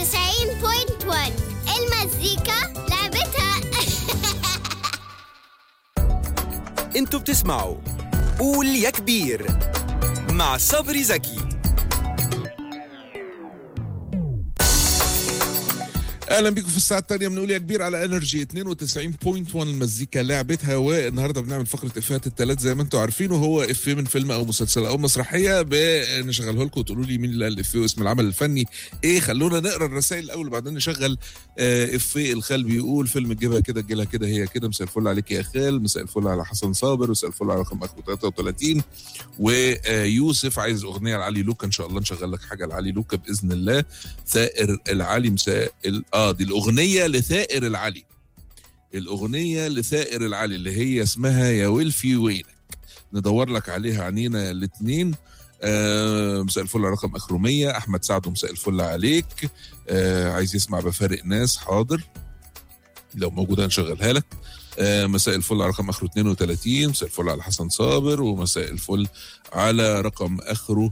المزيكا لعبتها انتوا بتسمعوا قول يا كبير مع صبري زكي اهلا بيكم في الساعه الثانيه بنقول يا كبير على انرجي 92.1 المزيكا لعبتها والنهارده بنعمل فقره افيهات الثلاث زي ما انتم عارفين وهو افيه من فيلم او مسلسل او مسرحيه بنشغله لكم وتقولوا لي مين اللي قال الافيه واسم العمل الفني ايه خلونا نقرا الرسائل الاول وبعدين نشغل آه، افيه الخال بيقول فيلم تجيبها كده تجيلها كده هي كده مساء الفل عليك يا خال مساء الفل على حسن صابر مساء الفل على رقم اخو 33 ويوسف عايز اغنيه لعلي لوكا ان شاء الله نشغل لك حاجه لعلي لوكا باذن الله ثائر العلي مساء ال- اه دي الاغنيه لثائر العلي الاغنيه لثائر العلي اللي هي اسمها يا ويلفي وينك ندور لك عليها عنينا الاثنين آه مساء الفل على رقم اخره 100 احمد سعد مساء الفل عليك آه عايز يسمع بفارق ناس حاضر لو موجوده نشغلها لك آه مساء الفل على رقم اخره 32 مساء الفل على حسن صابر ومساء الفل على رقم اخره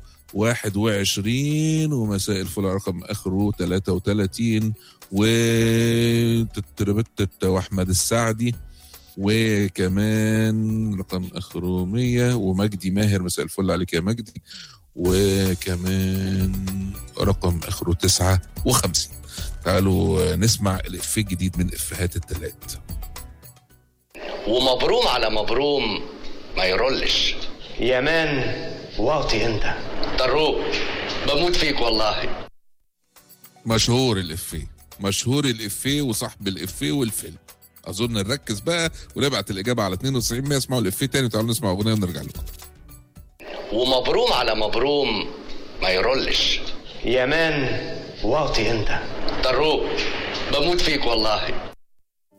21 ومساء الفل على رقم اخره 33 و تتربتت واحمد السعدي وكمان رقم اخره 100 ومجدي ماهر مساء الفل عليك يا مجدي وكمان رقم اخره 59 تعالوا نسمع الافيه الجديد من افيهات التلات ومبروم على مبروم ما يرولش يا مان واطي انت طروق بموت فيك والله مشهور الافيه مشهور الافيه وصاحب الافيه والفيلم اظن نركز بقى ونبعت الاجابه على 92 100 اسمعوا الافيه تاني تعالوا نسمع اغنيه ونرجع لكم ومبروم على مبروم ما يرولش يا مان واطي انت طروق بموت فيك والله